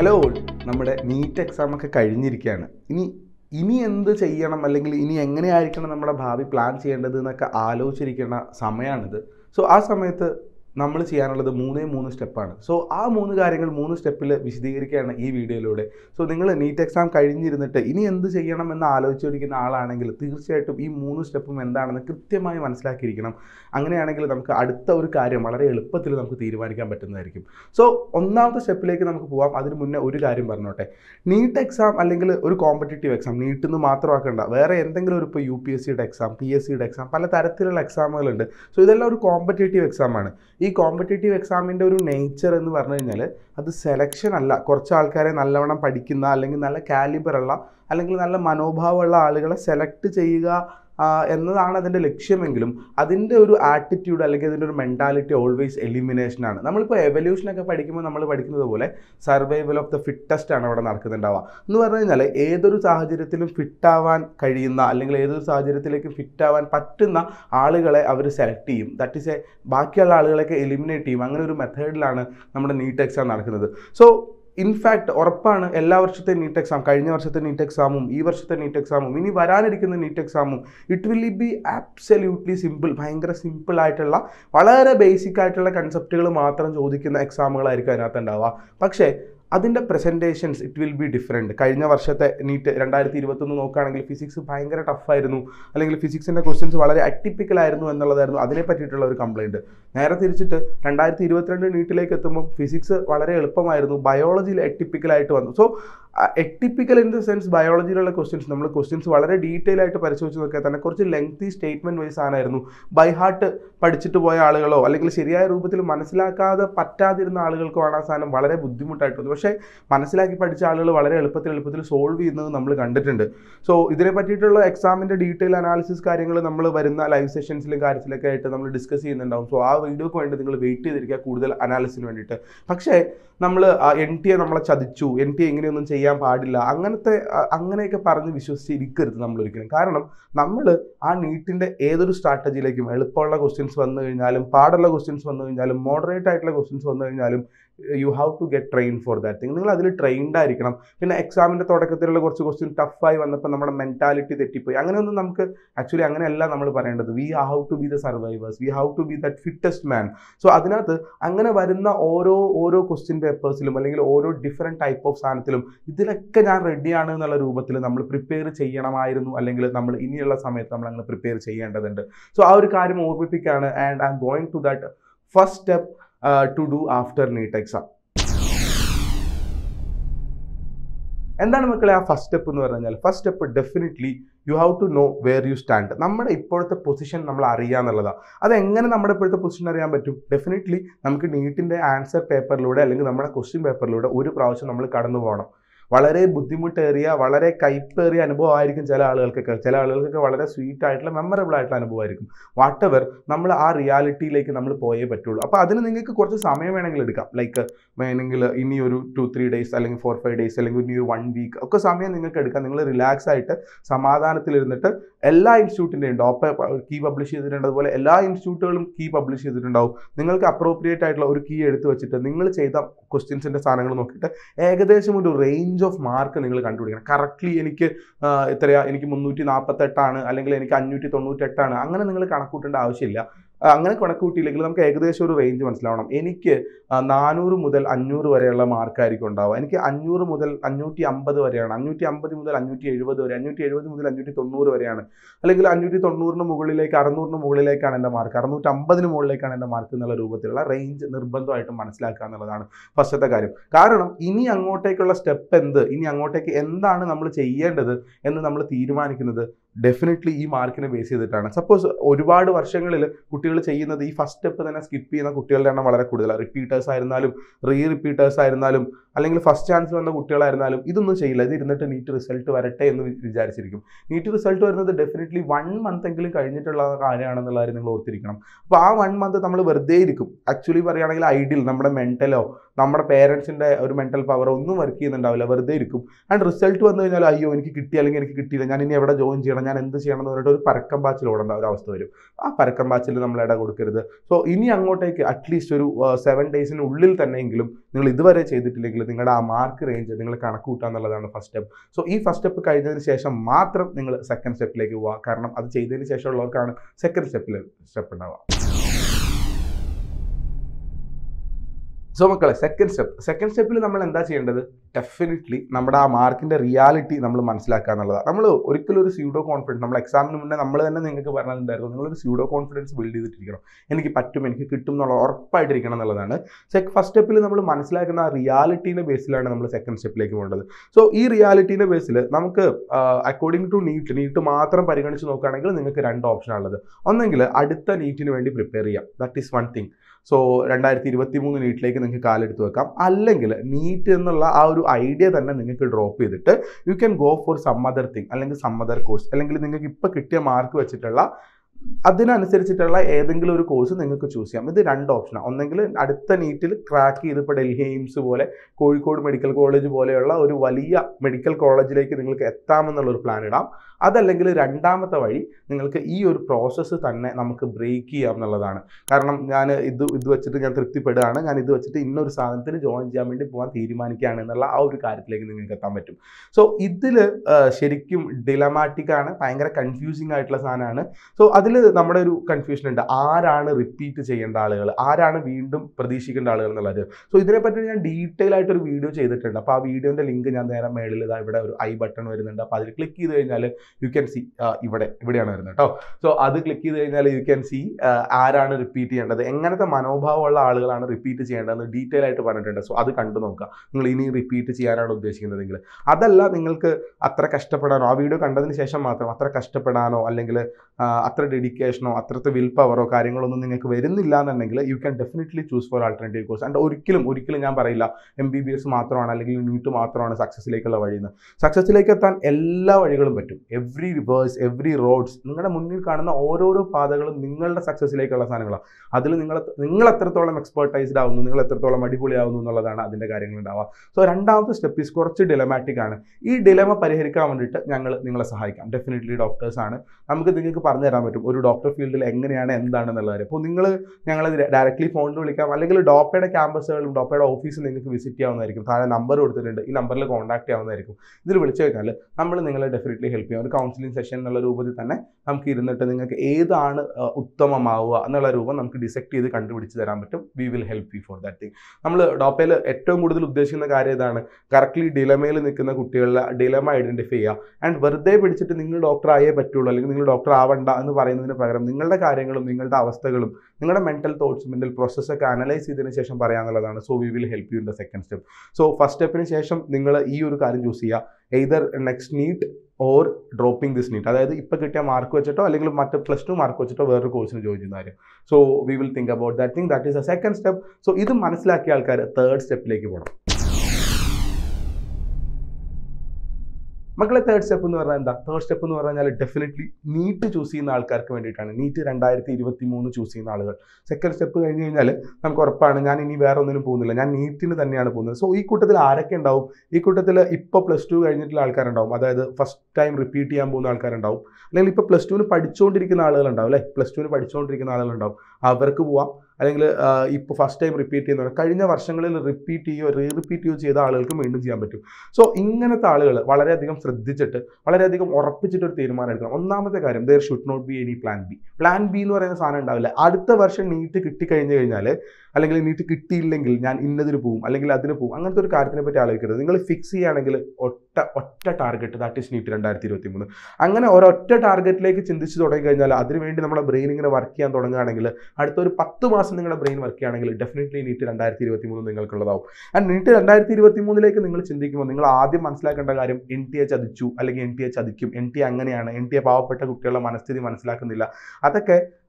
hello നമ്മുടെ NEET exam ഒക്കെ കഴിഞ്ഞിരിക്കുകയാണ് ഇനി ഇനി എന്ത് ചെയ്യണം അല്ലെങ്കിൽ ഇനി എങ്ങനെയായിരിക്കണം നമ്മുടെ ഭാവി പ്ലാൻ ചെയ്യേണ്ടത് എന്നൊക്കെ ആലോചിച്ചിരിക്കുന്ന സമയമാണിത് സോ ആ സമയത്ത് നമ്മൾ ചെയ്യാനുള്ളത് മൂന്നേ മൂന്ന് സ്റ്റെപ്പാണ് സോ ആ മൂന്ന് കാര്യങ്ങൾ മൂന്ന് സ്റ്റെപ്പിൽ വിശദീകരിക്കുകയാണ് ഈ വീഡിയോയിലൂടെ സോ നിങ്ങൾ നീറ്റ് എക്സാം കഴിഞ്ഞിരുന്നിട്ട് ഇനി എന്ത് ചെയ്യണം എന്ന് ആലോചിച്ചിരിക്കുന്ന ആളാണെങ്കിൽ തീർച്ചയായിട്ടും ഈ മൂന്ന് സ്റ്റെപ്പും എന്താണെന്ന് കൃത്യമായി മനസ്സിലാക്കിയിരിക്കണം അങ്ങനെയാണെങ്കിൽ നമുക്ക് അടുത്ത ഒരു കാര്യം വളരെ എളുപ്പത്തിൽ നമുക്ക് തീരുമാനിക്കാൻ പറ്റുന്നതായിരിക്കും സോ ഒന്നാമത്തെ സ്റ്റെപ്പിലേക്ക് നമുക്ക് പോവാം അതിന് മുന്നേ ഒരു കാര്യം പറഞ്ഞോട്ടെ നീറ്റ് എക്സാം അല്ലെങ്കിൽ ഒരു കോമ്പറ്റേറ്റീവ് എക്സാം നീട്ടിൽ നിന്ന് മാത്രമാക്കണ്ട വേറെ എന്തെങ്കിലും ഒരു ഇപ്പോൾ യു പി എസ് സിയുടെ എക്സാം പി എസ് സിയുടെ എക്സാം പല തരത്തിലുള്ള എക്സാമുകളുണ്ട് സോ ഇതെല്ലാം ഒരു കോമ്പറ്റേറ്റീവ് എക്സാമാണ് ഈ കോമ്പറ്റേറ്റീവ് എക്സാമിൻ്റെ ഒരു നേച്ചർ എന്ന് പറഞ്ഞു കഴിഞ്ഞാൽ അത് സെലക്ഷൻ അല്ല കുറച്ച് ആൾക്കാരെ നല്ലവണ്ണം പഠിക്കുന്ന അല്ലെങ്കിൽ നല്ല കാലിബർ ഉള്ള അല്ലെങ്കിൽ നല്ല മനോഭാവമുള്ള ആളുകളെ സെലക്ട് ചെയ്യുക ആ, എന്നതാണ് അതിൻ്റെ ലക്ഷ്യമെങ്കിലും അതിൻ്റെ ഒരു ആറ്റിറ്റ്യൂഡ് അല്ലെങ്കിൽ അതിൻ്റെ ഒരു മെൻറ്റാലിറ്റി ഓൾവേസ് എലിമിനേഷനാണ് നമ്മളിപ്പോൾ എവല്യൂഷനൊക്കെ പഠിക്കുമ്പോൾ നമ്മൾ പഠിക്കുന്നത് പോലെ സർവൈവൽ ഓഫ് ദ ഫിറ്റസ്റ്റ് ആണ് അവിടെ നടക്കുന്നുണ്ടാവുക എന്ന് പറഞ്ഞു കഴിഞ്ഞാൽ ഏതൊരു സാഹചര്യത്തിലും ഫിറ്റാവാൻ കഴിയുന്ന അല്ലെങ്കിൽ ഏതൊരു സാഹചര്യത്തിലേക്കും ഫിറ്റാവാൻ പറ്റുന്ന ആളുകളെ അവർ സെലക്ട് ചെയ്യും ദാറ്റ് ഈസ് എ ബാക്കിയുള്ള ആളുകളെയൊക്കെ എലിമിനേറ്റ് ചെയ്യും അങ്ങനെ ഒരു മെത്തേഡിലാണ് നമ്മുടെ നീറ്റ് എക്സാം നടക്കുന്നത് സോ ഇൻഫാക്ട് ഉറപ്പാണ് എല്ലാ വർഷത്തെ നീറ്റ് എക്സാം കഴിഞ്ഞ വർഷത്തെ നീറ്റ് എക്സാമും ഈ വർഷത്തെ നീറ്റ് എക്സാമും ഇനി വരാനിരിക്കുന്ന നീറ്റ് എക്സാമും it will be absolutely simple ഭയങ്കര സിമ്പിൾ ആയിട്ടുള്ള വളരെ ബേസിക് ആയിട്ടുള്ള കൺസെപ്റ്റുകൾ മാത്രം ചോദിക്കുന്ന എക്സാമുകളായിരിക്കും അതിനകത്ത് ഉണ്ടാവുക പക്ഷേ അതിൻ്റെ presentations it will be different കഴിഞ്ഞ വർഷത്തെ നീറ്റ് രണ്ടായിരത്തി ഇരുപത്തൊന്ന് നോക്കുകയാണെങ്കിൽ ഫിസിക്സ് ഭയങ്കര ടഫായിരുന്നു അല്ലെങ്കിൽ ഫിസിക്സിൻ്റെ ക്വസ്റ്റ്യൻസ് വളരെ അറ്റിപ്പിക്കൽ ആയിരുന്നു എന്നുള്ളതായിരുന്നു അതിനെ പറ്റിയിട്ടുള്ള ഒരു കംപ്ലയിൻറ്റ് നേരെ തിരിച്ചിട്ട് രണ്ടായിരത്തി ഇരുപത്തിരണ്ട് നീറ്റിലേക്ക് എത്തുമ്പോൾ ഫിസിക്സ് വളരെ എളുപ്പമായിരുന്നു ബയോളജിയിൽ എറ്റിപ്പിക്കലായിട്ട് വന്നു so atypical in the sense ബയോളജിയിലുള്ള ക്വസ്റ്റ്യൻസ് നമ്മൾ ക്വസ്റ്റ്യൻസ് വളരെ ഡീറ്റെയിൽ ആയിട്ട് പരിശോധിച്ച് നോക്കിയാൽ തന്നെ കുറച്ച് ലെങ്തി സ്റ്റേറ്റ്മെൻറ്റ് വൈസ് ആണായിരുന്നു ബൈ ഹാർട്ട് പഠിച്ചിട്ട് പോയ ആളുകളോ അല്ലെങ്കിൽ ശരിയായ രൂപത്തിൽ മനസ്സിലാക്കാതെ പറ്റാതിരുന്ന ആളുകൾക്കുമാണ് ആ സാധനം വളരെ ബുദ്ധിമുട്ടായിട്ട് വന്നത് പക്ഷേ മനസ്സിലാക്കി പഠിച്ച ആളുകൾ വളരെ എളുപ്പത്തിൽ എളുപ്പത്തിൽ സോൾവ് ചെയ്യുന്നത് നമ്മൾ കണ്ടിട്ടുണ്ട് സോ ഇതിനെ പറ്റിയിട്ടുള്ള എക്സാമിൻ്റെ ഡീറ്റെയിൽ അനാലിസിസ് കാര്യങ്ങൾ നമ്മൾ വരുന്ന ലൈവ് സെഷൻസിലും കാര്യത്തിലൊക്കെ ആയിട്ട് നമ്മൾ ഡിസ്കസ് ചെയ്യുന്നുണ്ടാവും സോ ആ വീഡിയോക്ക് വേണ്ടി നിങ്ങൾ വെയിറ്റ് ചെയ്തിരിക്കുക കൂടുതൽ അനാലിസിന് വേണ്ടിയിട്ട് പക്ഷേ നമ്മൾ എൻ ടി എ നമ്മളെ ചതിച്ചു എൻ ടി എ ഇങ്ങനെയൊന്നും ചെയ്യാൻ പാടില്ല അങ്ങനത്തെ ആ, അങ്ങനെയൊക്കെ പറഞ്ഞ് വിശ്വസിച്ചിരിക്കരുത് നമ്മൾ ഒരിക്കലും കാരണം നമ്മൾ ആ നീറ്റിൻ്റെ ഏതൊരു സ്ട്രാറ്റജിയിലേക്കും എളുപ്പമുള്ള ക്വസ്റ്റ്യൻസ് വന്നു കഴിഞ്ഞാലും പാടുള്ള ക്വസ്റ്റ്യൻസ് വന്നു കഴിഞ്ഞാലും മോഡറേറ്റ് ആയിട്ടുള്ള ക്വസ്റ്റ്യൻസ് വന്നു കഴിഞ്ഞാലും you have to get train for that thing നിങ്ങൾ അതിൽ ട്രെയിൻഡ് ആയിരിക്കണം പിന്നെ എക്സാമിൻ്റെ തുടക്കത്തിലുള്ള കുറച്ച് ക്വസ്റ്റ്യൻ ടഫായി വന്നപ്പോൾ നമ്മുടെ മെൻറ്റാലിറ്റി തെറ്റിപ്പോയി അങ്ങനെയൊന്നും നമുക്ക് ആക്ച്വലി അങ്ങനെയല്ല നമ്മൾ പറയേണ്ടത് we have to be the survivors we have to be that fittest man so അതിനകത്ത് അങ്ങനെ വരുന്ന ഓരോ ഓരോ ക്വസ്റ്റ്യൻ പേപ്പേഴ്സിലും അല്ലെങ്കിൽ ഓരോ ഡിഫറെൻറ്റ് ടൈപ്പ് ഓഫ് സാധനത്തിലും ഇതിലൊക്കെ ഞാൻ റെഡിയാണ് എന്നുള്ള രൂപത്തിൽ നമ്മൾ പ്രിപ്പയർ ചെയ്യണമായിരുന്നു അല്ലെങ്കിൽ നമ്മൾ ഇനിയുള്ള സമയത്ത് നമ്മൾ അങ്ങനെ പ്രിപ്പയർ ചെയ്യേണ്ടതുണ്ട് സോ ആ ഒരു കാര്യം ഓർമ്മിപ്പിക്കുകയാണ് and I am going to that first step to do after NEET exam എന്താണ് മക്കളെ ആ ഫസ്റ്റ് സ്റ്റെപ്പ് എന്ന് പറഞ്ഞു കഴിഞ്ഞാൽ first step definitely you have to know where you stand നമ്മുടെ ഇപ്പോഴത്തെ പൊസിഷൻ നമ്മൾ അറിയുക എന്നുള്ളതാണ് അതെങ്ങനെ നമ്മുടെ ഇപ്പോഴത്തെ പൊസിഷൻ അറിയാൻ പറ്റും ഡെഫിനറ്റ്ലി നമുക്ക് നീറ്റിൻ്റെ ആൻസർ പേപ്പറിലൂടെ അല്ലെങ്കിൽ നമ്മുടെ ക്വസ്റ്റ്യൻ പേപ്പറിലൂടെ ഒരു പ്രാവശ്യം നമ്മൾ കടന്നു പോകണം വളരെ ബുദ്ധിമുട്ടേറിയ വളരെ കയ്പേറിയ അനുഭവമായിരിക്കും ചില ആളുകൾക്കൊക്കെ ചില ആളുകൾക്കൊക്കെ വളരെ സ്വീറ്റ് ആയിട്ടുള്ള മെമ്മറബിൾ ആയിട്ടുള്ള അനുഭവമായിരിക്കും വാട്ട് എവർ നമ്മൾ ആ റിയാലിറ്റിയിലേക്ക് നമ്മൾ പോയേ പറ്റുള്ളൂ അപ്പോൾ അതിന് നിങ്ങൾക്ക് കുറച്ച് സമയം വേണമെങ്കിൽ എടുക്കാം ലൈക്ക് വേണമെങ്കിൽ ഇനി ഒരു ടു ത്രീ ഡേയ്സ് അല്ലെങ്കിൽ ഫോർ ഫൈവ് ഡേയ്സ് അല്ലെങ്കിൽ ഇനി ഒരു വൺ വീക്ക് ഒക്കെ സമയം നിങ്ങൾക്ക് എടുക്കാം നിങ്ങൾ റിലാക്സ് ആയിട്ട് സമാധാനത്തിലിരുന്നിട്ട് എല്ലാ ഇൻസ്റ്റിറ്റ്യൂട്ടിൻ്റെയും ഡോപ്പ് കീ പബ്ലിഷ് ചെയ്തിട്ടുണ്ട് അതുപോലെ എല്ലാ ഇൻസ്റ്റിറ്റ്യൂട്ടുകളും കീ പബ്ലിഷ് ചെയ്തിട്ടുണ്ടാവും നിങ്ങൾക്ക് അപ്രോപ്രിയേറ്റ് ആയിട്ടുള്ള ഒരു കീ എടുത്ത് വെച്ചിട്ട് നിങ്ങൾ ചെയ്ത ക്വസ്റ്റ്യൻസിൻ്റെ സാധനങ്ങൾ നോക്കിയിട്ട് ഏകദേശം ഒരു റേഞ്ച് ഓഫ് മാർക്ക് നിങ്ങൾ കണ്ടുപിടിക്കണം കറക്റ്റ്ലി എനിക്ക് ആ, എത്രയാ എനിക്ക് മുന്നൂറ്റി നാൽപ്പത്തെട്ടാണ് അല്ലെങ്കിൽ എനിക്ക് അഞ്ഞൂറ്റി തൊണ്ണൂറ്റെട്ടാണ് അങ്ങനെ നിങ്ങൾ കണക്കൂട്ടേണ്ട ആവശ്യമില്ല ആ, അങ്ങനെ കണക്കൂട്ടിയില്ലെങ്കിൽ നമുക്ക് ഏകദേശം ഒരു റേഞ്ച് മനസ്സിലാവണം എനിക്ക് ആ, നാനൂറ് മുതൽ അഞ്ഞൂറ് വരെയുള്ള മാർക്കായിരിക്കും ഉണ്ടാവുക എനിക്ക് അഞ്ഞൂറ് മുതൽ അഞ്ഞൂറ്റി അമ്പത് വരെയാണ് അഞ്ഞൂറ്റി അമ്പത് മുതൽ അഞ്ഞൂറ്റി എഴുപത് വരെ അഞ്ഞൂറ്റി എഴുപത് മുതൽ അഞ്ഞൂറ്റി തൊണ്ണൂറ് വരെയാണ് അല്ലെങ്കിൽ അഞ്ഞൂറ്റി തൊണ്ണൂറിന് മുകളിലേക്ക് അറുന്നൂറിന് മുകളിലേക്കാണ് എൻ്റെ മാർക്ക് അറുന്നൂറ്റി അമ്പതിന് മുകളിലേക്കാണ് എൻ്റെ മാർക്ക് എന്നുള്ള രൂപത്തിലുള്ള റേഞ്ച് നിർബന്ധമായിട്ടും മനസ്സിലാക്കുക എന്നുള്ളതാണ് ഫസ്റ്റത്തെ കാര്യം കാരണം ഇനി അങ്ങോട്ടേക്കുള്ള സ്റ്റെപ്പ് എന്ത് ഇനി അങ്ങോട്ടേക്ക് എന്താണ് നമ്മൾ ചെയ്യേണ്ടത് എന്ന് നമ്മൾ തീരുമാനിക്കുന്നത് ഡെഫിനറ്റ്ലി ഈ മാർക്കിനെ ബേസ് ചെയ്തിട്ടാണ് സപ്പോസ് ഒരുപാട് വർഷങ്ങളിൽ കുട്ടികൾ ചെയ്യുന്നത് ഈ ഫസ്റ്റ് സ്റ്റെപ്പ് തന്നെ സ്കിപ്പ് ചെയ്യുന്ന കുട്ടികളുടെ എണ്ണം വളരെ കൂടുതലാണ് റിപ്പീറ്റേഴ്സ് ആയിരുന്നാലും റീ റിപ്പീറ്റേഴ്സ് ആയിരുന്നാലും അല്ലെങ്കിൽ ഫസ്റ്റ് ചാൻസ് വന്ന കുട്ടികളായിരുന്നാലും ഇതൊന്നും ചെയ്യില്ല ഇത് ഇരുന്നിട്ട് നീറ്റ് റിസൾട്ട് വരട്ടെ എന്ന് വി- വിചാരിച്ചിരിക്കും നീറ്റ് റിസൾട്ട് വരുന്നത് ഡെഫിനറ്റ്ലി വൺ മന്ത് എങ്കിലും കഴിഞ്ഞിട്ടുള്ള കാര്യമാണെന്നുള്ള കാര്യം നിങ്ങൾ ഓർത്തിരിക്കണം അപ്പോൾ ആ വൺ മന്ത് നമ്മൾ വെറുതെ ഇരിക്കും ആക്ച്വലി പറയുകയാണെങ്കിൽ ഐഡിയൽ നമ്മുടെ മെൻറ്റലോ നമ്മുടെ പേരൻസിൻ്റെ ഒരു മെൻറ്റൽ പവർ ഒന്നും വർക്ക് ചെയ്യുന്നുണ്ടാവില്ല വെറുതെ ഇരിക്കും ആൻഡ് റിസൾട്ട് വന്നു കഴിഞ്ഞാൽ അയ്യോ എനിക്ക് കിട്ടി അല്ലെങ്കിൽ എനിക്ക് കിട്ടിയില്ല ഞാൻ ഇനി എവിടെ ജോയിൻ ചെയ്യണം ഞാൻ എന്ത് ചെയ്യണം എന്ന് പറഞ്ഞിട്ട് ഒരു പരക്കം പാച്ചിൽ ഓടേണ്ട ഒരു അവസ്ഥ വരും ആ പരക്കം പാച്ചിൽ നമ്മൾ ഇട കൊടുക്കരുത് സോ ഇനി അങ്ങോട്ടേക്ക് അറ്റ്ലീസ്റ്റ് ഒരു സെവൻ ഡേയ്സിനുള്ളിൽ തന്നെയെങ്കിലും നിങ്ങൾ ഇതുവരെ ചെയ്തിട്ടില്ലെങ്കിൽ നിങ്ങളുടെ ആ മാർക്ക് റേഞ്ച് നിങ്ങൾ കണക്ക് കൂട്ടുക എന്നുള്ളതാണ് ഫസ്റ്റ് സ്റ്റെപ്പ് സോ ഈ ഫസ്റ്റ് സ്റ്റെപ്പ് കഴിഞ്ഞതിന് ശേഷം മാത്രം നിങ്ങൾ സെക്കൻഡ് സ്റ്റെപ്പിലേക്ക് പോവുക കാരണം അത് ചെയ്തതിന് ശേഷമുള്ളവർക്കാണ് സെക്കൻഡ് സ്റ്റെപ്പിൽ സ്റ്റെപ്പ് ഉണ്ടാവുക സോ മക്കളെ സെക്കൻഡ് സ്റ്റെപ്പ് സെക്കൻഡ് സ്റ്റെപ്പിൽ നമ്മൾ എന്താ ചെയ്യേണ്ടത് ഡെഫിനറ്റ്ലി നമ്മുടെ ആ മാർക്കിൻ്റെ റിയാലിറ്റി നമ്മൾ മനസ്സിലാക്കുക എന്നുള്ളതാണ് നമ്മൾ ഒരിക്കലും ഒരു സ്യൂഡോ കോൺഫിഡൻസ് നമ്മൾ എക്സാമിന് മുന്നേ നമ്മൾ തന്നെ നിങ്ങൾക്ക് പറഞ്ഞിട്ടുണ്ടായിരുന്നു നിങ്ങളൊരു സ്യൂഡോ കോൺഫിഡൻസ് ബിൽഡ് ചെയ്തിട്ടിരിക്കണം എനിക്ക് പറ്റും എനിക്ക് കിട്ടും എന്നുള്ള ഉറപ്പായിട്ടിരിക്കണം എന്നുള്ളതാണ് സെക് ഫസ്റ്റ് സ്റ്റെപ്പിൽ നമ്മൾ മനസ്സിലാക്കുന്ന ആ റിയാലിറ്റീൻ്റെ ബേസിലാണ് നമ്മൾ സെക്കൻഡ് സ്റ്റെപ്പിലേക്ക് പോകേണ്ടത് സോ ഈ റിയാലിറ്റീൻ്റെ ബേസിൽ നമുക്ക് അക്കോർഡിംഗ് ടു നീറ്റ് നീറ്റ് മാത്രം പരിഗണിച്ച് നോക്കുകയാണെങ്കിൽ നിങ്ങൾക്ക് രണ്ട് ഓപ്ഷനാണുള്ളത് ഒന്നെങ്കിൽ അടുത്ത നീറ്റിന് വേണ്ടി പ്രിപ്പയർ ചെയ്യാം that is one thing so രണ്ടായിരത്തി ഇരുപത്തി മൂന്ന് നീറ്റിലേക്ക് നിങ്ങൾക്ക് കാലെടുത്ത് വെക്കാം അല്ലെങ്കിൽ നീറ്റ് എന്നുള്ള ആ ഒരു ഐഡിയ തന്നെ നിങ്ങൾക്ക് ഡ്രോപ്പ് ചെയ്തിട്ട് you can go for some other thing അല്ലെങ്കിൽ സം അതർ കോഴ്സ് അല്ലെങ്കിൽ നിങ്ങൾക്ക് ഇപ്പോൾ കിട്ടിയ മാർക്ക് വെച്ചിട്ടുള്ള അതിനനുസരിച്ചിട്ടുള്ള ഏതെങ്കിലും ഒരു കോഴ്സ് നിങ്ങൾക്ക് ചൂസ് ചെയ്യാം ഇത് രണ്ട് ഓപ്ഷനാണ് ഒന്നെങ്കിൽ അടുത്ത നീറ്റിൽ ക്രാക്ക് ചെയ്ത് ഇപ്പോൾ ഡൽഹി എയിംസ് പോലെ കോഴിക്കോട് മെഡിക്കൽ കോളേജ് പോലെയുള്ള ഒരു വലിയ മെഡിക്കൽ കോളേജിലേക്ക് നിങ്ങൾക്ക് എത്താമെന്നുള്ളൊരു പ്ലാൻ ഇടാം അതല്ലെങ്കിൽ രണ്ടാമത്തെ വഴി നിങ്ങൾക്ക് ഈ ഒരു പ്രോസസ്സ് തന്നെ നമുക്ക് ബ്രേക്ക് ചെയ്യാം എന്നുള്ളതാണ് കാരണം ഞാൻ ഇത് ഇത് വെച്ചിട്ട് ഞാൻ തൃപ്തിപ്പെടുകയാണ് ഞാൻ ഇത് വെച്ചിട്ട് ഇന്നൊരു സാധനത്തിന് ജോയിൻ ചെയ്യാൻ വേണ്ടി പോകാൻ തീരുമാനിക്കുകയാണ് എന്നുള്ള ആ ഒരു കാര്യത്തിലേക്ക് നിങ്ങൾക്ക് എത്താൻ പറ്റും സോ ഇതിൽ ശരിക്കും ഡിലമാറ്റിക് ആണ് ഭയങ്കര കൺഫ്യൂസിങ് ആയിട്ടുള്ള സാധനമാണ് സോ അതിൽ നമ്മുടെ ഒരു കൺഫ്യൂഷൻ ഉണ്ട് ആരാണ് റിപ്പീറ്റ് ചെയ്യേണ്ട ആളുകൾ ആരാണ് വീണ്ടും പ്രതീക്ഷിക്കേണ്ട ആളുകൾ എന്നുള്ളത് സോ ഇതിനെപ്പറ്റി ഞാൻ ഡീറ്റെയിൽ ആയിട്ടൊരു വീഡിയോ ചെയ്തിട്ടുണ്ട് അപ്പോൾ ആ വീഡിയോൻ്റെ ലിങ്ക് ഞാൻ നേരെ മേളിൽ ഇതാ ഇവിടെ ഒരു ഐ ബട്ടൺ വരുന്നുണ്ട് അപ്പോൾ അതിൽ ക്ലിക്ക് ചെയ്ത് കഴിഞ്ഞാൽ യു ക്യാൻ സി ഇവിടെ ഇവിടെയാണ് വരുന്നത് കേട്ടോ സോ അത് ക്ലിക്ക് ചെയ്ത് കഴിഞ്ഞാൽ യു ക്യാൻ സി ആരാണ് റിപ്പീറ്റ് ചെയ്യേണ്ടത് എങ്ങനത്തെ മനോഭാവമുള്ള ആളുകളാണ് റിപ്പീറ്റ് ചെയ്യേണ്ടതെന്ന് ഡീറ്റെയിൽ ആയിട്ട് പറഞ്ഞിട്ടുണ്ട് സോ അത് കണ്ടു നോക്കുക നിങ്ങൾ ഇനി റിപ്പീറ്റ് ചെയ്യാനാണ് ഉദ്ദേശിക്കുന്നതെങ്കിൽ അതല്ല നിങ്ങൾക്ക് അത്ര കഷ്ടപ്പെടാനോ ആ വീഡിയോ കണ്ടതിന് ശേഷം മാത്രം അത്ര കഷ്ടപ്പെടാനോ അല്ലെങ്കിൽ അത്ര ഡെഡിക്കേഷനോ അത്രത്തെ വിൽ പവറോ കാര്യങ്ങളൊന്നും നിങ്ങൾക്ക് വരുന്നില്ല എന്നുണ്ടെങ്കിൽ you can definitely choose for alternative course and ഒരിക്കലും ഒരിക്കലും ഞാൻ പറയില്ല എം ബി ബി എസ് മാത്രമാണ് അല്ലെങ്കിൽ നീറ്റ് മാത്രമാണ് സക്സസ്സിലേക്കുള്ള വഴിയെന്ന് സക്സസ്സിലേക്ക് എത്താൻ എല്ലാ വഴികളും പറ്റും എവ്രി റിവേഴ്സ് എവ്രി റോഡ്സ് നിങ്ങളുടെ മുന്നിൽ കാണുന്ന ഓരോരോ പാതകളും നിങ്ങളുടെ സക്സസ്സിലേക്കുള്ള സാധനങ്ങളാണ് അതിൽ നിങ്ങൾ നിങ്ങൾ എത്രത്തോളം എക്സ്പേർട്ടൈസ്ഡ് ആവുന്നു നിങ്ങൾ എത്രത്തോളം അടിപൊളിയാവുന്നു എന്നുള്ളതാണ് അതിൻ്റെ കാര്യങ്ങൾ ഉണ്ടാവുക സോ രണ്ടാമത്തെ സ്റ്റെപ്പ് ഈസ് കുറച്ച് ഡിലമാറ്റിക് ആണ് ഈ ഡിലമ പരിഹരിക്കാൻ വേണ്ടിയിട്ട് ഞങ്ങൾ നിങ്ങളെ സഹായിക്കാം ഡെഫിനറ്റ്ലി ഡോക്ടേഴ്സ് ആണ് നമുക്ക് നിങ്ങൾക്ക് പറഞ്ഞു തരാൻ പറ്റും ഒരു ഡോക്ടർ ഫീൽഡിൽ എങ്ങനെയാണ് എന്താണെന്നുള്ള കാര്യം അപ്പോൾ നിങ്ങൾ ഞങ്ങളെ ഡയറക്റ്റ്ലി ഫോണിൽ വിളിക്കാം അല്ലെങ്കിൽ ഡോപ്പയുടെ ക്യാമ്പസുകളും ഡോപ്പയുടെ ഓഫീസ് നിങ്ങൾക്ക് വിസിറ്റ് ചെയ്യാവുന്നതായിരിക്കും താഴെ നമ്പർ കൊടുത്തിട്ടുണ്ട് ഈ നമ്പറിൽ കോൺടാക്ട് ചെയ്യാവുന്നതായിരിക്കും ഇതിൽ വിളിച്ചു കഴിഞ്ഞാൽ നമ്മൾ നിങ്ങളെ ഡെഫിനറ്റ്ലി ഹെൽപ്പ് ചെയ്യാം ഒരു കൗൺസിലിംഗ് സെഷൻ എന്നുള്ള രൂപത്തിൽ തന്നെ നമുക്ക് ഇരുന്നിട്ട് നിങ്ങൾക്ക് ഏതാണ് അഹ്, ഉത്തമമാവുക എന്നുള്ള രൂപം നമുക്ക് ഡിസെക്ട് ചെയ്ത് കണ്ടുപിടിച്ച് തരാൻ പറ്റും we will help you for that thing നമ്മൾ ഡോപ്പയിൽ ഏറ്റവും കൂടുതൽ ഉദ്ദേശിക്കുന്ന കാര്യം ഇതാണ് കറക്റ്റ്ലി ഡിലമയിൽ നിൽക്കുന്ന കുട്ടികളുടെ ഡിലമ ഐഡൻറ്റിഫൈ ചെയ്യുക ആൻഡ് വെറുതെ പിടിച്ചിട്ട് നിങ്ങൾ ഡോക്ടർ ആയേ പറ്റുള്ളൂ അല്ലെങ്കിൽ നിങ്ങൾ ഡോക്ടർ ആവണ്ട എന്ന് പറയുന്നതിന് പകരം നിങ്ങളുടെ കാര്യങ്ങളും നിങ്ങളുടെ അവസ്ഥകളും നിങ്ങളുടെ മെൻറ്റൽ തോട്ട്സ് മെൻറ്റൽ പ്രോസസ്സൊക്കെ അനലൈസ് ചെയ്തതിന് ശേഷം പറയാന്നുള്ളതാണ് so we will help you in the second step so first സ്റ്റെപ്പിന് ശേഷം നിങ്ങൾ ഈ ഒരു കാര്യം ചൂസ് ചെയ്യുക either next NEET or dropping this NEET അതായത് ഇപ്പോൾ കിട്ടിയ മാർക്ക് വെച്ചിട്ടോ അല്ലെങ്കിൽ മറ്റ് പ്ലസ് ടു മാർക്ക് വെച്ചിട്ടോ വേറൊരു കോഴ്സിന് ജോയിൻ ചെയ്യുന്ന കാര്യം so we will think about that thing that is a second step so ഇത് മനസ്സിലാക്കിയ ആൾക്കാർ തേർഡ് സ്റ്റെപ്പിലേക്ക് പോകണം മക്കളെ തേർഡ് സ്റ്റെപ്പ് എന്ന് പറഞ്ഞാൽ എന്താ തേർഡ് സ്റ്റെപ്പ് എന്ന് പറഞ്ഞാൽ ഡെഫിനറ്റ്ലി നീറ്റ് ചൂസ് ചെയ്യുന്ന ആൾക്കാർക്ക് വേണ്ടിയിട്ടാണ് നീറ്റ് രണ്ടായിരത്തി ഇരുപത്തി മൂന്ന് ചൂസ് ചെയ്യുന്ന ആളുകൾ സെക്കൻഡ് സ്റ്റെപ്പ് കഴിഞ്ഞ് കഴിഞ്ഞാൽ നമുക്ക് ഉറപ്പാണ് ഞാൻ ഇനി വേറെ ഒന്നിനും പോകുന്നില്ല ഞാൻ നീറ്റിന് തന്നെയാണ് പോകുന്നത് സോ ഈ കൂട്ടത്തിൽ ആരൊക്കെ ഉണ്ടാവും ഈ കൂട്ടത്തിൽ ഇപ്പോൾ പ്ലസ് ടു കഴിഞ്ഞിട്ടുള്ള ആൾക്കാരുണ്ടാവും അതായത് ഫസ്റ്റ് ടൈം റിപ്പീറ്റ് ചെയ്യാൻ പോകുന്ന ആൾക്കാരുണ്ടാവും അല്ലെങ്കിൽ ഇപ്പോൾ പ്ലസ് ടുവിന് പഠിച്ചുകൊണ്ടിരിക്കുന്ന ആളുകളുണ്ടാവും അല്ലേ പ്ലസ് ടുവിന് പഠിച്ചുകൊണ്ടിരിക്കുന്ന ആളുകളുണ്ടാവും അവർക്ക് പോവാം അല്ലെങ്കിൽ ഇപ്പോൾ ഫസ്റ്റ് ടൈം റിപ്പീറ്റ് ചെയ്യുന്നവർ കഴിഞ്ഞ വർഷങ്ങളിൽ റിപ്പീറ്റ് ചെയ്യുകയോ റീ റിപ്പീറ്റ് ചെയ്യുകയോ ചെയ്ത ആളുകൾക്ക് വീണ്ടും ചെയ്യാൻ പറ്റും സോ ഇങ്ങനത്തെ ആളുകൾ വളരെയധികം ശ്രദ്ധിച്ചിട്ട് വളരെയധികം ഉറപ്പിച്ചിട്ട് ഒരു തീരുമാനം എടുക്കണം ഒന്നാമത്തെ കാര്യം there should not be any plan B plan B എന്ന് പറയുന്ന സാധനം ഉണ്ടാവില്ല അടുത്ത വർഷം നീറ്റ് കിട്ടിക്കഴിഞ്ഞ് കഴിഞ്ഞാൽ അല്ലെങ്കിൽ നീറ്റ് കിട്ടിയില്ലെങ്കിൽ ഞാൻ ഇന്നതിന് പോവും അല്ലെങ്കിൽ അതിന് പോവും അങ്ങനത്തെ ഒരു കാര്യത്തിനെ പറ്റി ആലോചിക്കരുത് നിങ്ങൾ ഫിക്സ് ചെയ്യുകയാണെങ്കിൽ ഒറ്റ ഒറ്റ ടാർഗറ്റ് ദാറ്റ് ഈസ് നീറ്റ് രണ്ടായിരത്തി ഇരുപത്തി മൂന്ന് അങ്ങനെ ഒരൊറ്റ ടാർഗറ്റിലേക്ക് ചിന്തിച്ച് തുടങ്ങി കഴിഞ്ഞാൽ അതിനുവേണ്ടി നമ്മുടെ ബ്രെയിൻ ഇങ്ങനെ വർക്ക് ചെയ്യാൻ തുടങ്ങുകയാണെങ്കിൽ അടുത്ത ഒരു പത്ത് മാസം നിങ്ങളുടെ ബ്രെയിൻ വർക്ക് ചെയ്യുകയാണെങ്കിൽ ഡെഫിനറ്റ്ലി നീറ്റ് രണ്ടായിരത്തി ഇരുപത്തി മൂന്ന് നിങ്ങൾക്കുള്ളതാവും ആൻഡ് നീറ്റ് രണ്ടായിരത്തി ഇരുപത്തി മൂന്നിലേക്ക് നിങ്ങൾ ചിന്തിക്കുമ്പോൾ നിങ്ങൾ ആദ്യം മനസ്സിലാക്കേണ്ട കാര്യം എൻ ടി എ ചതിച്ചു അല്ലെങ്കിൽ എൻ ടി എ ചതിക്കും എൻ ടി അങ്ങനെയാണ് എൻ ടി എ പാവപ്പെട്ട കുട്ടികളുടെ മനസ്ഥിതി മനസ്സിലാക്കുന്നില്ല അതൊക്കെ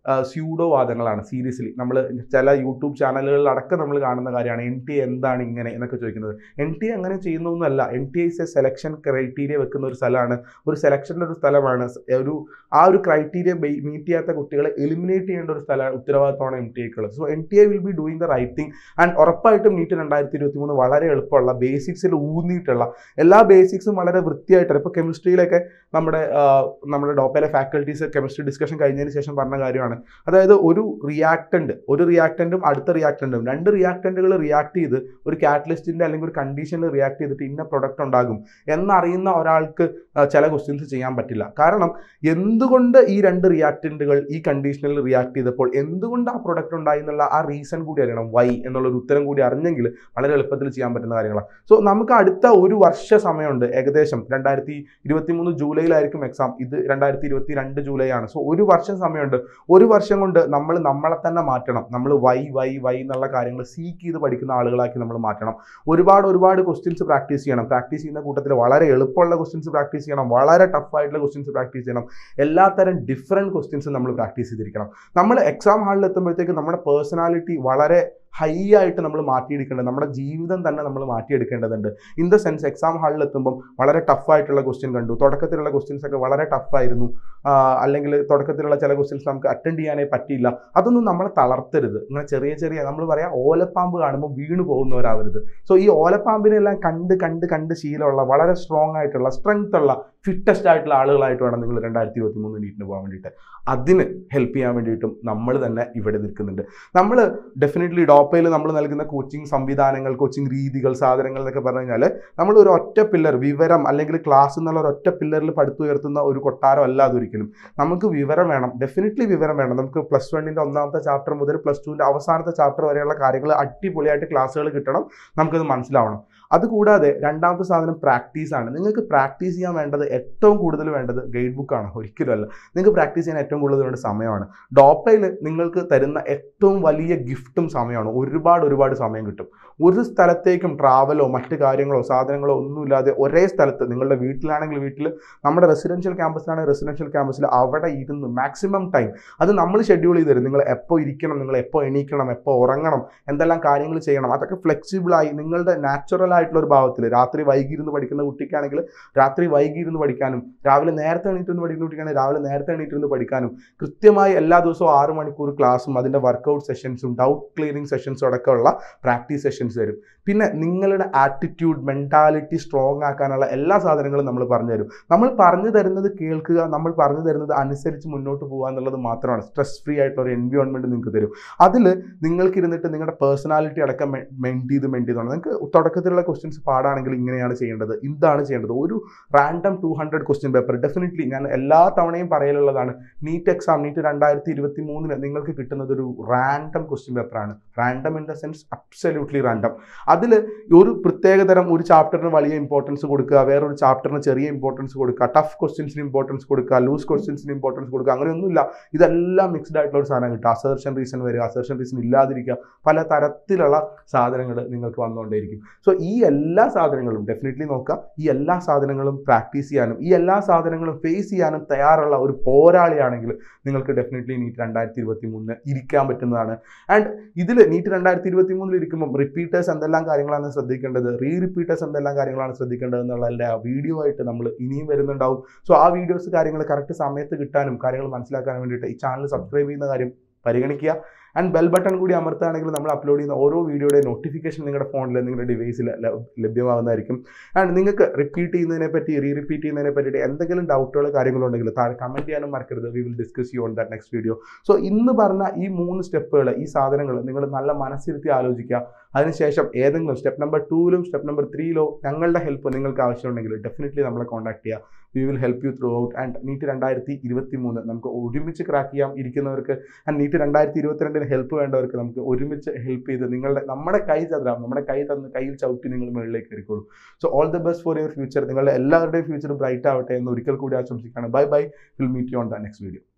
സ്യൂഡോ വാദങ്ങളാണ് സീരിയസ്ലി നമ്മൾ ചില യൂട്യൂബ് ചാനലുകളിൽ അടക്കം നമ്മൾ കാണുന്ന കാര്യമാണ് എൻ ടി എന്താണ് ഇങ്ങനെ എന്നൊക്കെ ചോദിക്കുന്നത് എൻ ടി അങ്ങനെ ചെയ്യുന്നൊന്നുമല്ല N T is a selection criteria വെക്കുന്ന ഒരു സ്ഥലമാണ് ഒരു സെലക്ഷൻ്റെ ഒരു സ്ഥലമാണ് ഒരു ആ ഒരു ക്രൈറ്റീരിയ മീറ്റ് ചെയ്യാത്ത കുട്ടികളെ എലിമിനേറ്റ് ചെയ്യേണ്ട ഒരു സ്ഥലമാണ് ഉത്തരവാദിത്തമാണ് എം ടി ഐക്കുള്ളത് so N T I will be doing the right thing and ഉറപ്പായിട്ടും നീറ്റ് രണ്ടായിരത്തി ഇരുപത്തി മൂന്ന് വളരെ എളുപ്പമുള്ള ബേസിക്സിൽ ഊന്നിയിട്ടുള്ള എല്ലാ ബേസിക്സും വളരെ വൃത്തിയായിട്ടാണ് ഇപ്പോൾ കെമിസ്ട്രിയിലൊക്കെ നമ്മുടെ ആ, നമ്മുടെ ഡോപ്പയിലെ ഫാക്കൽറ്റീസ് കെമിസ്ട്രി ഡിസ്കഷൻ കഴിഞ്ഞതിന് ശേഷം പറഞ്ഞ കാര്യമാണ് അതായത് ഒരു റിയാക്ടൻ്റ് ഒരു റിയാക്ടൻറ്റും അടുത്ത റിയാക്ടൻറ്റും രണ്ട് റിയാക്ടൻറ്റുകൾ റിയാക്ട് ചെയ്ത് ഒരു കാറ്റലിസ്റ്റിൻ്റെ അല്ലെങ്കിൽ ഒരു കണ്ടീഷനിൽ റിയാക്ട് ചെയ്തിട്ട് ഇന്ന പ്രൊഡക്റ്റ് ഉണ്ടാകും എന്നറിയുന്ന ഒരാൾക്ക് ആ, ചില ക്വസ്റ്റ്യൻസ് ചെയ്യാൻ പറ്റില്ല കാരണം എന്തുകൊണ്ട് ഈ രണ്ട് റിയാക്ടൻറ്റുകൾ ഈ കണ്ടീഷനിൽ റിയാക്ട് ചെയ്തപ്പോൾ എന്തുകൊണ്ട് ആ പ്രൊഡക്റ്റ് ഉണ്ടായി എന്നുള്ള ആ റീസൺ കൂടി അറിയണം വൈ എന്നുള്ളൊരു ഉത്തരം കൂടി അറിഞ്ഞെങ്കിൽ വളരെ എളുപ്പത്തിൽ ചെയ്യാൻ പറ്റുന്ന കാര്യങ്ങളാണ് സോ നമുക്ക് അടുത്ത ഒരു വർഷ സമയമുണ്ട് ഏകദേശം രണ്ടായിരത്തി ഇരുപത്തി മൂന്ന് ജൂലൈയിലായിരിക്കും എക്സാം ഇത് രണ്ടായിരത്തി ഇരുപത്തി രണ്ട് ജൂലൈ ആണ് സോ ഒരു വർഷം സമയമുണ്ട് ഒരു വർഷം കൊണ്ട് നമ്മൾ നമ്മളെ തന്നെ മാറ്റണം നമ്മൾ വൈ വൈ വൈ എന്നുള്ള കാര്യങ്ങൾ സീക്ക് ചെയ്ത് പഠിക്കുന്ന ആളുകളാക്കി നമ്മൾ മാറ്റണം ഒരുപാട് ഒരുപാട് ക്വസ്റ്റ്യൻസ് പ്രാക്ടീസ് ചെയ്യണം പ്രാക്ടീസ് ചെയ്യുന്ന കൂട്ടത്തിൽ വളരെ എളുപ്പമുള്ള ക്വസ്റ്റ്യൻസ് പ്രാക്ടീസ് ചെയ്യണം വളരെ ടഫ് ആയിട്ടുള്ള ക്വസ്റ്റ്യൻസ് പ്രാക്ടീസ് ചെയ്യണം എല്ലാത്തരം ഡിഫറെൻറ്റ് ക്വസ്റ്റ്യൻസ് നമ്മൾ പ്രാക്ടീസ് ചെയ്തിരിക്കണം നമ്മൾ എക്സാം ഹാളിൽ എത്തുമ്പോഴത്തേക്ക് നമ്മുടെ പേഴ്സണാലിറ്റി വളരെ ഹൈ ആയിട്ട് നമ്മൾ മാറ്റിയെടുക്കേണ്ടത് നമ്മുടെ ജീവിതം തന്നെ നമ്മൾ മാറ്റിയെടുക്കേണ്ടതുണ്ട് ഇൻ ദ സെൻസ് എക്സാം ഹാളിൽ എത്തുമ്പം വളരെ ടഫ് ആയിട്ടുള്ള ക്വസ്റ്റ്യൻ കണ്ടു തുടക്കത്തിലുള്ള ക്വസ്റ്റ്യൻസ് ഒക്കെ വളരെ ടഫായിരുന്നു അല്ലെങ്കിൽ തുടക്കത്തിലുള്ള ചില ക്വസ്റ്റ്യൻസ് നമുക്ക് അറ്റൻഡ് ചെയ്യാനേ പറ്റിയില്ല അതൊന്നും നമ്മളെ തളർത്തരുത് ഇങ്ങനെ ചെറിയ ചെറിയ നമ്മൾ പറയാം ഓലപ്പാമ്പ് കാണുമ്പോൾ വീണ് പോകുന്നവരാവരുത് സോ ഈ ഓലപ്പാമ്പിനെല്ലാം കണ്ട് കണ്ട് കണ്ട് ശീലമുള്ള വളരെ സ്ട്രോങ് ആയിട്ടുള്ള സ്ട്രെങ്ത് ഉള്ള ഫിറ്റസ്റ്റ് ആയിട്ടുള്ള ആളുകളായിട്ട് വേണം നിങ്ങൾ രണ്ടായിരത്തി ഇരുപത്തി മൂന്ന് നീറ്റിന് പോകാൻ വേണ്ടിയിട്ട് അതിന് ഹെൽപ്പ് ചെയ്യാൻ വേണ്ടിയിട്ടും നമ്മൾ തന്നെ ഇവിടെ നിൽക്കുന്നുണ്ട് നമ്മൾ ഡെഫിനറ്റ്ലി ഡോപ്പയിൽ നമ്മൾ നൽകുന്ന കോച്ചിങ് സംവിധാനങ്ങൾ കോച്ചിങ് രീതികൾ സാധനങ്ങൾ എന്നൊക്കെ പറഞ്ഞു കഴിഞ്ഞാൽ നമ്മൾ ഒരു ഒറ്റ പില്ലർ വിവരം അല്ലെങ്കിൽ ക്ലാസ് എന്നുള്ള ഒരു ഒറ്റ പില്ലറിൽ പടുത്തുയർത്തുന്ന ഒരു കൊട്ടാരം അല്ല അതൊരിക്കലും നമുക്ക് വിവരം വേണം ഡെഫിനറ്റ്ലി വിവരം വേണം നമുക്ക് പ്ലസ് വണ്ണിൻ്റെ ഒന്നാമത്തെ ചാപ്റ്റർ മുതൽ പ്ലസ് ടുവിൻ്റെ അവസാനത്തെ ചാപ്റ്റർ വരെയുള്ള കാര്യങ്ങൾ അടിപൊളിയായിട്ട് ക്ലാസ്സുകൾ കിട്ടണം നമുക്കത് മനസ്സിലാവണം അതുകൂടാതെ രണ്ടാമത്തെ സാധനം പ്രാക്ടീസ് ആണ് നിങ്ങൾക്ക് പ്രാക്ടീസ് ചെയ്യാൻ വേണ്ടത് ഏറ്റവും കൂടുതൽ വേണ്ടത് ഗൈഡ് ബുക്കാണ് ഒരിക്കലുമല്ല നിങ്ങൾക്ക് പ്രാക്ടീസ് ചെയ്യാൻ ഏറ്റവും കൂടുതൽ വേണ്ട സമയമാണ് ഡോപ്പയിൽ നിങ്ങൾക്ക് തരുന്ന ഏറ്റവും വലിയ ഗിഫ്റ്റും സമയമാണ് ഒരുപാട് ഒരുപാട് സമയം കിട്ടും ഒരു സ്ഥലത്തേക്കും ട്രാവലോ മറ്റു കാര്യങ്ങളോ സാധനങ്ങളോ ഒന്നുമില്ലാതെ ഒരേ സ്ഥലത്ത് നിങ്ങളുടെ വീട്ടിലാണെങ്കിൽ വീട്ടിൽ നമ്മുടെ റെസിഡൻഷ്യൽ ക്യാമ്പസിലാണെങ്കിൽ റെസിഡൻഷ്യൽ ക്യാമ്പസിൽ അവിടെ ഇരുന്ന് മാക്സിമം ടൈം അത് നമ്മൾ ഷെഡ്യൂൾ ചെയ്ത് തരും നിങ്ങൾ എപ്പോൾ ഇരിക്കണം നിങ്ങൾ എപ്പോൾ എണീക്കണം എപ്പോൾ ഉറങ്ങണം എന്തെല്ലാം കാര്യങ്ങൾ ചെയ്യണം അതൊക്കെ ഫ്ലെക്സിബിളായി നിങ്ങളുടെ നാച്ചുറൽ ആയിട്ടുള്ള ഒരു ഭാവത്തിൽ രാത്രി വൈകിയിരുന്ന് പഠിക്കുന്ന കുട്ടിക്കാണെങ്കിൽ രാത്രി വൈകിയിരുന്ന് പഠിക്കാനും രാവിലെ നേരത്തെ എണീറ്റിരുന്ന് പഠിക്കുന്ന കുട്ടിക്കാണെങ്കിൽ രാവിലെ നേരത്തെ എണീറ്റിരുന്ന് പഠിക്കാനും കൃത്യമായി എല്ലാ ദിവസവും ആറ് മണിക്കൂർ ക്ലാസ്സും അതിൻ്റെ വർക്കൗട്ട് സെഷൻസും ഡൗട്ട് ക്ലിയറിംഗ് സെഷൻസും അടക്കമുള്ള പ്രാക്ടീസ് സെഷൻസ് വരും പിന്നെ നിങ്ങളുടെ ആറ്റിറ്റ്യൂഡ് മെൻറ്റാലിറ്റി സ്ട്രോങ് ആക്കാനുള്ള എല്ലാ സാധനങ്ങളും നമ്മൾ പറഞ്ഞു തരും നമ്മൾ പറഞ്ഞു തരുന്നത് കേൾക്കുക നമ്മൾ പറഞ്ഞു തരുന്നത് അനുസരിച്ച് മുന്നോട്ട് പോകുക എന്നുള്ളത് മാത്രമാണ് സ്ട്രെസ് ഫ്രീ ആയിട്ടുള്ള ഒരു എൻവയോൺമെൻറ്റ് നിങ്ങൾക്ക് തരും അതിൽ നിങ്ങൾക്ക് ഇരുന്നിട്ട് നിങ്ങളുടെ പേഴ്സണാലിറ്റി അടക്കം മെൻറ്റ് ചെയ്ത് മെൻറ്റ് ചെയ്തോണം നിങ്ങൾക്ക് തുടക്കത്തിലുള്ള ക്വസ്റ്റ്യൻസ് പാടാണെങ്കിൽ ഇങ്ങനെയാണ് ചെയ്യേണ്ടത് ഇതാണ് ചെയ്യേണ്ടത് ഒരു random two hundred question paper definitely ഞാൻ എല്ലാ തവണയും പറയലുള്ളതാണ് നീറ്റ് എക്സാം നീറ്റ് രണ്ടായിരത്തി ഇരുപത്തി മൂന്നിന് നിങ്ങൾക്ക് കിട്ടുന്നത് ഒരു റാൻഡം ക്വസ്റ്റ്യൻ പേപ്പറാണ് random in the sense absolutely random അതിൽ ഒരു പ്രത്യേകതരം ഒരു ചാപ്റ്ററിന് വലിയ ഇമ്പോർട്ടൻസ് കൊടുക്കുക വേറൊരു ചാപ്റ്ററിന് ചെറിയ ഇമ്പോർട്ടൻസ് കൊടുക്കുക ടഫ് ക്വസ്റ്റ്യൻസിന് ഇമ്പോർട്ടൻസ് കൊടുക്കുക ലൂസ് ക്വസ്റ്റ്യൻസിന് ഇമ്പോർട്ടൻസ് കൊടുക്കുക അങ്ങനെയൊന്നുമില്ല ഇതെല്ലാം മിക്സ്ഡ് ആയിട്ടുള്ള ഒരു സാധനം കിട്ടുക അസേർഷൻ റീസൺ വരിക അസേർഷൻ റീസൺ ഇല്ലാതിരിക്കുക പല തരത്തിലുള്ള സാധനങ്ങൾ നിങ്ങൾക്ക് വന്നുകൊണ്ടേയിരിക്കും സോ ഈ എല്ലാ സാധനങ്ങളും ഡെഫിനറ്റ്ലി നോക്കുക ഈ എല്ലാ സാധനങ്ങളും പ്രാക്ടീസ് ചെയ്യാനും ഈ എല്ലാ സാധനങ്ങളും ഫേസ് ചെയ്യാനും തയ്യാറുള്ള ഒരു പോരാളിയാണെങ്കിൽ നിങ്ങൾക്ക് ഡെഫിനറ്റ്ലി നീറ്റ് രണ്ടായിരത്തി ഇരുപത്തി മൂന്നിന് ഇരിക്കാൻ പറ്റുന്നതാണ് ആൻഡ് ഇതിൽ നീറ്റ് രണ്ടായിരത്തി ഇരുപത്തി മൂന്നിൽ ഇരിക്കുമ്പോൾ റിപ്പീറ്റേഴ്സ് എന്തെല്ലാം കാര്യങ്ങളാണ് ശ്രദ്ധിക്കേണ്ടത് റീ റിപ്പീറ്റേഴ്സ് എന്തെല്ലാം കാര്യങ്ങളാണ് ശ്രദ്ധിക്കേണ്ടത് എന്നുള്ള വീഡിയോ ആയിട്ട് നമ്മൾ ഇനിയും വരുന്നുണ്ടാവും സോ ആ വീഡിയോസ് കാര്യങ്ങൾ കറക്റ്റ് സമയത്ത് കിട്ടാനും കാര്യങ്ങൾ മനസ്സിലാക്കാനും വേണ്ടിയിട്ട് ഈ ചാനൽ സബ്സ്ക്രൈബ് ചെയ്യുന്ന കാര്യം പരിഗണിക്കുക ആൻഡ് ബെൽ ബട്ടൺ കൂടി അമർത്തുകയാണെങ്കിൽ നമ്മൾ അപ്ലോഡ് ചെയ്യുന്ന ഓരോ വീഡിയോയുടെ നോട്ടിഫിക്കേഷൻ നിങ്ങളുടെ ഫോണിൽ നിങ്ങളുടെ ഡിവൈസിൽ ലഭ്യമാകുന്നതായിരിക്കും ആൻഡ് നിങ്ങൾക്ക് റിപ്പീറ്റ് ചെയ്യുന്നതിനെ പറ്റി റീ റിപ്പീറ്റ് ചെയ്യുന്നതിനെ പറ്റിയിട്ട് എന്തെങ്കിലും ഡൗട്ടുകൾ കാര്യങ്ങളുണ്ടെങ്കിൽ താഴെ കമൻറ്റ് ചെയ്യാനും മറക്കരുത് we will discuss you on that next video so ഇന്ന് പറഞ്ഞ ഈ മൂന്ന് സ്റ്റെപ്പുകൾ ഈ സാധനങ്ങൾ നിങ്ങൾ നല്ല മനസ്സിരുത്തി ആലോചിക്കുക അതിനുശേഷം ഏതെങ്കിലും സ്റ്റെപ്പ് നമ്പർ ടൂവിലും സ്റ്റെപ്പ് നമ്പർ ത്രീയിലോ ഞങ്ങളുടെ ഹെൽപ്പ് നിങ്ങൾക്ക് ആവശ്യമുണ്ടെങ്കിൽ ഡെഫിനറ്റ്ലി നമ്മളെ കോൺടാക്ട് ചെയ്യുക we will help you throughout and NEET രണ്ടായിരത്തി ഇരുപത്തി മൂന്ന് നമുക്ക് ഒരുമിച്ച് ക്രാക്ക് ചെയ്യാം ഇരിക്കുന്നവർക്ക് ആൻഡ് നീറ്റ് രണ്ടായിരത്തി ഇരുപത്തിരണ്ടിന് ഹെൽപ്പ് വേണ്ടവർക്ക് നമുക്ക് ഒരുമിച്ച് ഹെൽപ്പ് ചെയ്ത് നിങ്ങളുടെ നമ്മുടെ കൈ ചതുരാം നമ്മുടെ കൈ തന്ന് കയ്യിൽ ചവിട്ടി നിങ്ങൾ മുകളിലേക്ക് കയറിക്കോളൂ so all the best for your future നിങ്ങളുടെ എല്ലാവരുടെയും ഫ്യൂച്ചർ ബ്രൈറ്റ് ആവട്ടെ എന്ന് ഒരിക്കൽ കൂടി ആശംസിക്കുകയാണ് bye bye will meet you on the next video